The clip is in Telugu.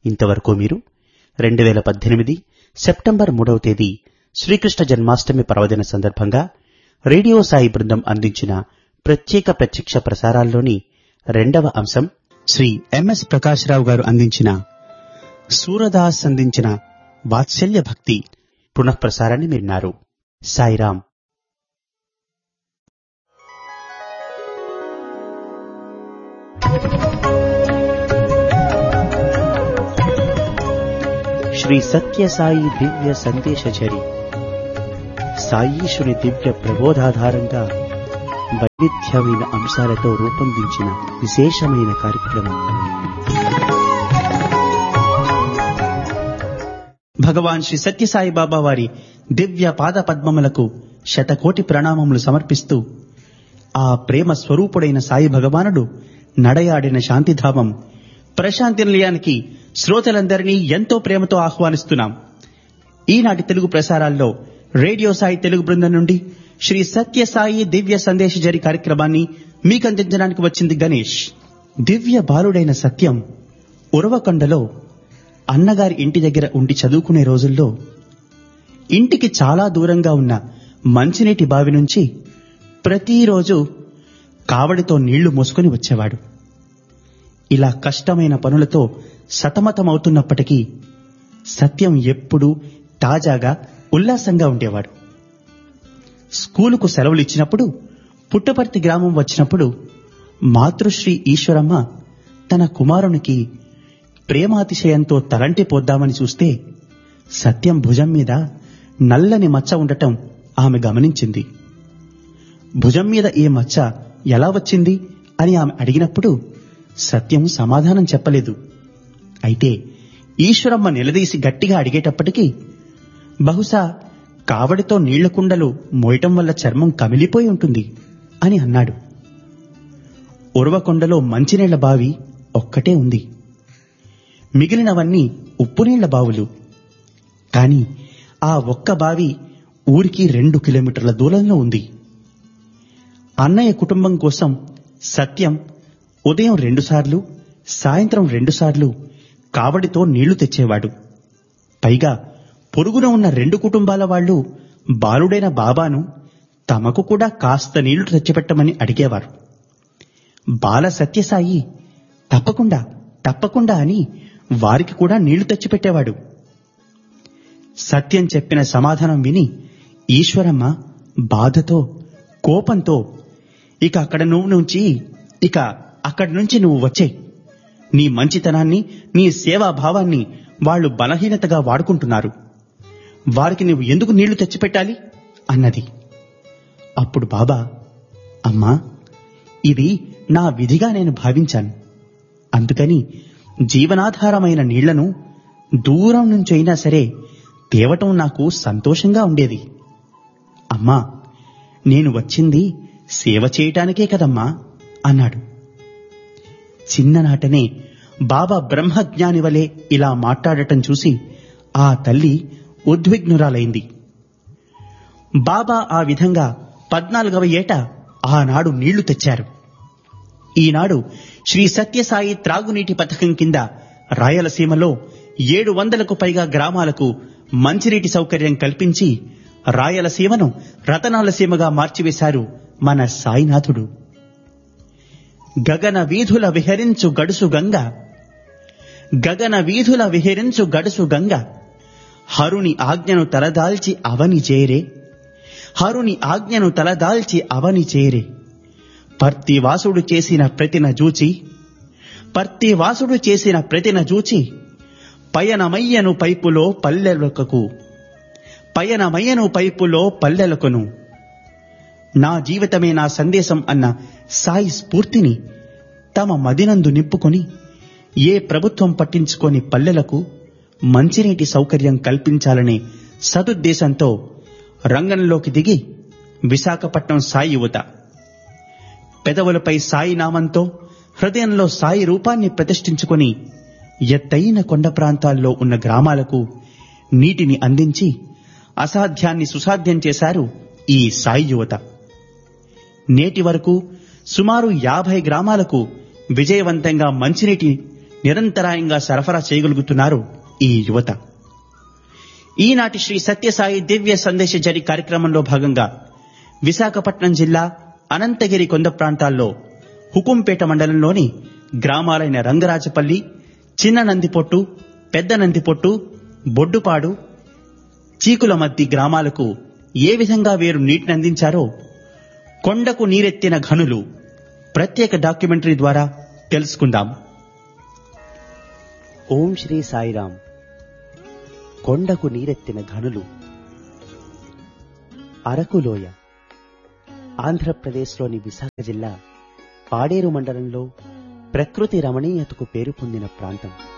ఇంతవరకు మీరు రెండు వేల పద్దెనిమిది సెప్టెంబర్ మూడవ తేదీ శ్రీకృష్ణ జన్మాష్టమి పర్వదిన సందర్భంగా రేడియో సాయి బృందం అందించిన ప్రత్యేక ప్రత్యక్ష ప్రసారాల్లోని రెండవ అంశం శ్రీ ఎంఎస్ ప్రకాశ్రావు గారు అందించిన సూరదాస్ అందించిన వాత్సల్య భక్తి పునఃప్రసారాన్ని విన్నారు సాయిరాం శ్రీ సత్య సాయి దివ్య సందేశచరి సాయీశుని దివ్య ప్రబోధాధారంగా వైవిధ్యమైన అంశాలతో రూపొందించిన విశేషమైన కార్యక్రమం భగవాన్ శ్రీ సత్యసాయి బాబా వారి దివ్య పాద పద్మములకు శతకోటి ప్రణామములు సమర్పిస్తూ ఆ ప్రేమ స్వరూపుడైన సాయి భగవానుడు నడయాడిన శాంతిధామం ప్రశాంతి నిలయానికి శ్రోతలందరినీ ఎంతో ప్రేమతో ఆహ్వానిస్తున్నాం ఈనాటి తెలుగు ప్రసారాల్లో రేడియో సాయి తెలుగు బృందం నుండి శ్రీ సత్య సాయి దివ్య సందేశ జరి కార్యక్రమాన్ని మీకు అందించడానికి వచ్చింది గణేష్ దివ్య బాలుడైన సత్యం ఉరవకొండలో అన్నగారి ఇంటి దగ్గర ఉండి చదువుకునే రోజుల్లో ఇంటికి చాలా దూరంగా ఉన్న మంచినీటి బావి నుంచి ప్రతిరోజు కావడితో నీళ్లు మోసుకొని వచ్చేవాడు ఇలా కష్టమైన పనులతో సతమతమవుతున్నప్పటికీ సత్యం ఎప్పుడూ తాజాగా ఉల్లాసంగా ఉండేవాడు స్కూలుకు సెలవులు ఇచ్చినప్పుడు పుట్టపర్తి గ్రామం వచ్చినప్పుడు మాతృశ్రీ ఈశ్వరమ్మ తన కుమారునికి ప్రేమాతిశయంతో తలంటి పోద్దామని చూస్తే సత్యం భుజం మీద నల్లని మచ్చ ఉండటం ఆమె గమనించింది భుజం మీద ఏ మచ్చ ఎలా వచ్చింది అని ఆమె అడిగినప్పుడు సత్యం సమాధానం చెప్పలేదు అయితే ఈశ్వరమ్మ నిలదీసి గట్టిగా అడిగేటప్పటికీ బహుశా కావడితో నీళ్ల కుండలు మోయటం వల్ల చర్మం కమిలిపోయి ఉంటుంది అని అన్నాడు ఉరవకొండలో మంచినీళ్ల బావి ఒక్కటే ఉంది మిగిలినవన్నీ ఉప్పునీళ్ల బావులు కాని ఆ ఒక్క బావి ఊరికి రెండు కిలోమీటర్ల దూరంలో ఉంది అన్నయ్య కుటుంబం కోసం సత్యం ఉదయం రెండుసార్లు సాయంత్రం రెండుసార్లు కావడితో నీళ్లు తెచ్చేవాడు పైగా పొరుగున ఉన్న రెండు కుటుంబాల వాళ్ళు బాలుడైన బాబాను తమకు కూడా కాస్త నీళ్లు తెచ్చిపెట్టమని అడిగేవారు బాల సత్యసాయి తప్పకుండా తప్పకుండా అని వారికి కూడా నీళ్లు తెచ్చిపెట్టేవాడు సత్యం చెప్పిన సమాధానం విని ఈశ్వరమ్మ బాధతో కోపంతో ఇక అక్కడ నువ్వు నుంచి ఇక అక్కడి నుంచి నువ్వు వచ్చే నీ మంచితనాన్ని నీ సేవాభావాన్ని వాళ్ళు బలహీనతగా వాడుకుంటున్నారు వారికి నువ్వు ఎందుకు నీళ్లు తెచ్చిపెట్టాలి అన్నది అప్పుడు బాబా అమ్మా ఇది నా విధిగా నేను భావించాను అందుకని జీవనాధారమైన నీళ్లను దూరం నుంచైనా సరే తేవటం నాకు సంతోషంగా ఉండేది అమ్మా నేను వచ్చింది సేవ చేయటానికే కదమ్మా అన్నాడు చిన్ననాటనే బాబా బ్రహ్మజ్ఞాని వలె ఇలా మాట్లాడటం చూసి ఆ తల్లి ఉద్విగ్నురాలైంది బాబా ఆ విధంగా పద్నాలుగవ ఏట ఆనాడు నీళ్లు తెచ్చారు ఈనాడు శ్రీ సత్యసాయి త్రాగునీటి పథకం కింద రాయలసీమలో ఏడు వందలకు పైగా గ్రామాలకు మంచినీటి సౌకర్యం కల్పించి రాయలసీమను రతనాల సీమగా మార్చివేశారు మన సాయినాథుడు గగన వీధుల విహరించు గడుసు గంగ గగన వీధుల విహరించు గడుసు గంగ హరుని ఆజ్ఞను తలదాల్చి అవని చేరే హరుని ఆజ్ఞను తలదాల్చి అవని చేరే పర్తివాసుడు చేసిన ప్రతిన జూచి పర్తివాసుడు చేసిన ప్రతిన జూచి పయనమయ్యను పైపులో పల్లెలకు పయనమయ్యను పైపులో పల్లెలకును నా జీవితమే నా సందేశం అన్న సాయి స్ఫూర్తిని తమ మదినందు నింపుకొని ఏ ప్రభుత్వం పట్టించుకొని పల్లెలకు మంచినీటి సౌకర్యం కల్పించాలనే సదుద్దేశంతో రంగంలోకి దిగి విశాఖపట్నం సాయి యువత పెదవులపై సాయి నామంతో హృదయంలో సాయి రూపాన్ని ప్రతిష్ఠించుకొని ఎత్తైన కొండ ప్రాంతాల్లో ఉన్న గ్రామాలకు నీటిని అందించి అసాధ్యాన్ని సుసాధ్యం చేశారు ఈ సాయి యువత నేటి వరకు సుమారు యాభై గ్రామాలకు విజయవంతంగా మంచినీటి నిరంతరాయంగా సరఫరా చేయగలుగుతున్నారు ఈ యువత ఈనాటి శ్రీ సత్యసాయి దివ్య సందేశ జరి కార్యక్రమంలో భాగంగా విశాఖపట్నం జిల్లా అనంతగిరి కొండ ప్రాంతాల్లో హుకుంపేట మండలంలోని గ్రామాలైన రంగరాజపల్లి చిన్న నందిపొట్టు పెద్ద నందిపొట్టు బొడ్డుపాడు చీకుల మద్ది గ్రామాలకు ఏ విధంగా వీరు నీటిని అందించారో కొండకు నీరెత్తిన ఘనులు ప్రత్యేక డాక్యుమెంటరీ ద్వారా తెలుసుకుందాం ఓం శ్రీ సాయిరాం కొండకు నీరెత్తిన ఘనులు అరకులోయ ఆంధ్రప్రదేశ్లోని విశాఖ జిల్లా పాడేరు మండలంలో ప్రకృతి రమణీయతకు పేరు పొందిన ప్రాంతం